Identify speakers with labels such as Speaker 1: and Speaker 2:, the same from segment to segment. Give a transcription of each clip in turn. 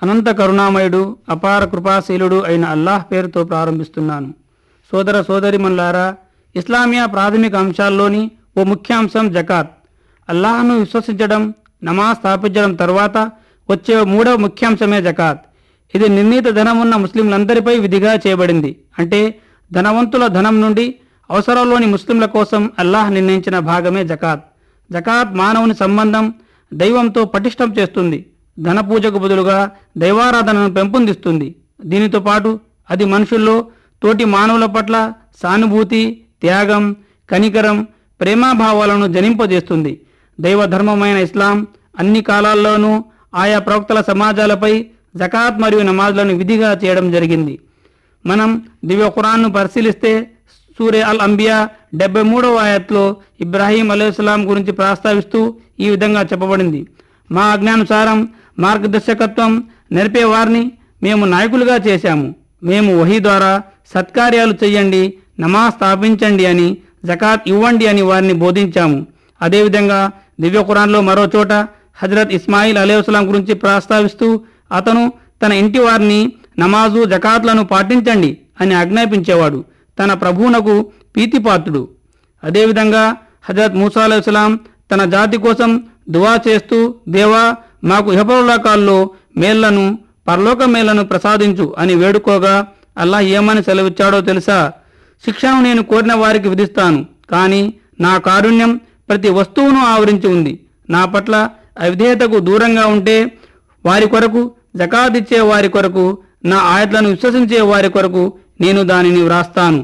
Speaker 1: అనంత కరుణామయుడు అపార కృపాశీలుడు అయిన అల్లాహ్ పేరుతో ప్రారంభిస్తున్నాను సోదర సోదరిమన్లారా ఇస్లామియా ప్రాథమిక అంశాల్లోని ఓ ముఖ్యాంశం జకాత్ అల్లాహ్ను విశ్వసించడం నమాజ్ స్థాపించడం తర్వాత వచ్చే మూడవ ముఖ్యాంశమే జకాత్ ఇది నిర్ణీత ధనం ఉన్న ముస్లింలందరిపై విధిగా చేయబడింది అంటే ధనవంతుల ధనం నుండి అవసరంలోని ముస్లింల కోసం అల్లాహ్ నిర్ణయించిన భాగమే జకాత్ జకాత్ మానవుని సంబంధం దైవంతో పటిష్టం చేస్తుంది ధన పూజకు బదులుగా దైవారాధనను పెంపొందిస్తుంది దీనితో పాటు అది మనుషుల్లో తోటి మానవుల పట్ల సానుభూతి త్యాగం కనికరం ప్రేమాభావాలను జనింపజేస్తుంది దైవ ధర్మమైన ఇస్లాం అన్ని కాలాల్లోనూ ఆయా ప్రవక్తల సమాజాలపై జకాత్ మరియు నమాజ్లను విధిగా చేయడం జరిగింది మనం దివ్య ఖురాన్ను పరిశీలిస్తే సూర్య అల్ అంబియా డెబ్బై మూడవ ఆయత్లో ఇబ్రాహీం అలైహిస్సలాం గురించి ప్రస్తావిస్తూ ఈ విధంగా చెప్పబడింది మా అజ్ఞానుసారం మార్గదర్శకత్వం నెరిపే వారిని మేము నాయకులుగా చేశాము మేము వహీ ద్వారా సత్కార్యాలు చెయ్యండి నమాజ్ స్థాపించండి అని జకాత్ ఇవ్వండి అని వారిని బోధించాము అదేవిధంగా దివ్య ఖురాన్లో మరో చోట హజరత్ ఇస్మాయిల్ అలైహిస్సలాం గురించి ప్రస్తావిస్తూ అతను తన ఇంటి వారిని నమాజు జకాత్లను పాటించండి అని ఆజ్ఞాపించేవాడు తన ప్రభువునకు ప్రీతిపాత్రుడు అదేవిధంగా హజరత్ మూసా అలైహిస్సలాం తన జాతి కోసం దువా చేస్తూ దేవా మాకు ఇహపరలోకాల్లో మేళ్లను పరలోక మేళ్లను ప్రసాదించు అని వేడుకోగా అల్లాహ్ ఏమని సెలవిచ్చాడో తెలుసా శిక్షను నేను కోరిన వారికి విధిస్తాను కానీ నా కారుణ్యం ప్రతి వస్తువును ఆవరించి ఉంది నా పట్ల అవిధేయతకు దూరంగా ఉంటే వారి కొరకు జకాత్ ఇచ్చే వారి కొరకు నా ఆయతలను విశ్వసించే వారి కొరకు నేను దానిని వ్రాస్తాను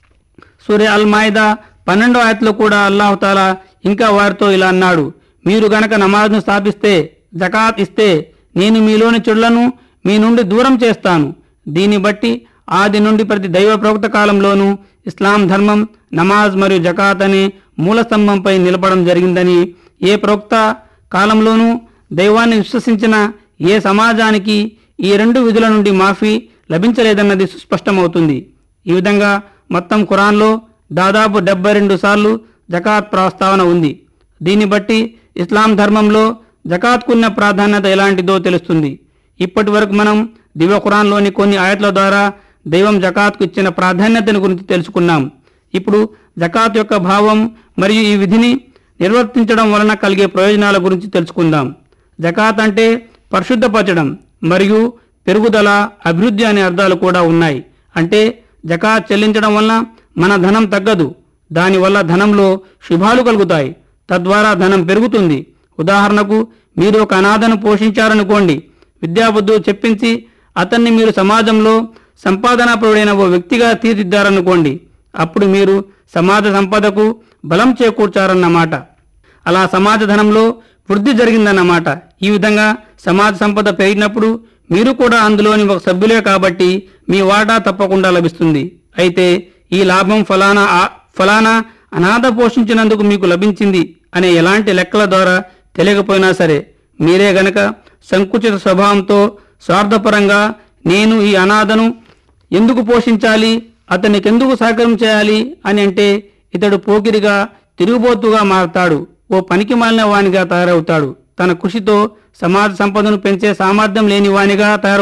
Speaker 1: సూర్య అల్ మాయిదా పన్నెండో ఆయతలో కూడా అల్లాహుతాలా ఇంకా వారితో ఇలా అన్నాడు మీరు గనక నమాజ్ను స్థాపిస్తే జకాత్ ఇస్తే నేను మీలోని చెడులను మీ నుండి దూరం చేస్తాను దీన్ని బట్టి ఆది నుండి ప్రతి దైవ ప్రవక్త కాలంలోనూ ఇస్లాం ధర్మం నమాజ్ మరియు జకాత్ అనే మూల స్తంభంపై నిలపడం జరిగిందని ఏ ప్రవక్త కాలంలోనూ దైవాన్ని విశ్వసించిన ఏ సమాజానికి ఈ రెండు విధుల నుండి మాఫీ లభించలేదన్నది సుస్పష్టమవుతుంది ఈ విధంగా మొత్తం ఖురాన్లో దాదాపు డెబ్బై రెండు సార్లు జకాత్ ప్రస్తావన ఉంది దీన్ని బట్టి ఇస్లాం ధర్మంలో జకాత్కున్న ప్రాధాన్యత ఎలాంటిదో తెలుస్తుంది ఇప్పటి వరకు మనం దివ్య ఖురాన్లోని కొన్ని ఆయట్ల ద్వారా దైవం జకాత్కు ఇచ్చిన ప్రాధాన్యతను గురించి తెలుసుకున్నాం ఇప్పుడు జకాత్ యొక్క భావం మరియు ఈ విధిని నిర్వర్తించడం వలన కలిగే ప్రయోజనాల గురించి తెలుసుకుందాం జకాత్ అంటే పరిశుద్ధపరచడం మరియు పెరుగుదల అభివృద్ధి అనే అర్థాలు కూడా ఉన్నాయి అంటే జకాత్ చెల్లించడం వలన మన ధనం తగ్గదు దానివల్ల ధనంలో శుభాలు కలుగుతాయి తద్వారా ధనం పెరుగుతుంది ఉదాహరణకు మీరు ఒక అనాథను పోషించారనుకోండి విద్యాబుద్ధులు చెప్పించి అతన్ని మీరు సమాజంలో సంపాదనాపరుడైన ఓ వ్యక్తిగా తీర్చిద్దారనుకోండి అప్పుడు మీరు సమాజ సంపదకు బలం చేకూర్చారన్నమాట అలా సమాజ ధనంలో వృద్ధి జరిగిందన్నమాట ఈ విధంగా సమాజ సంపద పెరిగినప్పుడు మీరు కూడా అందులోని ఒక సభ్యులే కాబట్టి మీ వాటా తప్పకుండా లభిస్తుంది అయితే ఈ లాభం ఫలానా ఆ- ఫలానా అనాథ పోషించినందుకు మీకు లభించింది అనే ఎలాంటి లెక్కల ద్వారా తెలియకపోయినా సరే మీరే గనక సంకుచిత స్వభావంతో స్వార్థపరంగా నేను ఈ అనాథను ఎందుకు పోషించాలి అతనికి ఎందుకు సహకారం చేయాలి అని అంటే ఇతడు పోకిరిగా తిరుగుబోతుగా మారతాడు ఓ పనికి మాలిన వానిగా తయారవుతాడు తన కృషితో సమాజ సంపదను పెంచే సామర్థ్యం లేని వానిగా తయారవుతాడు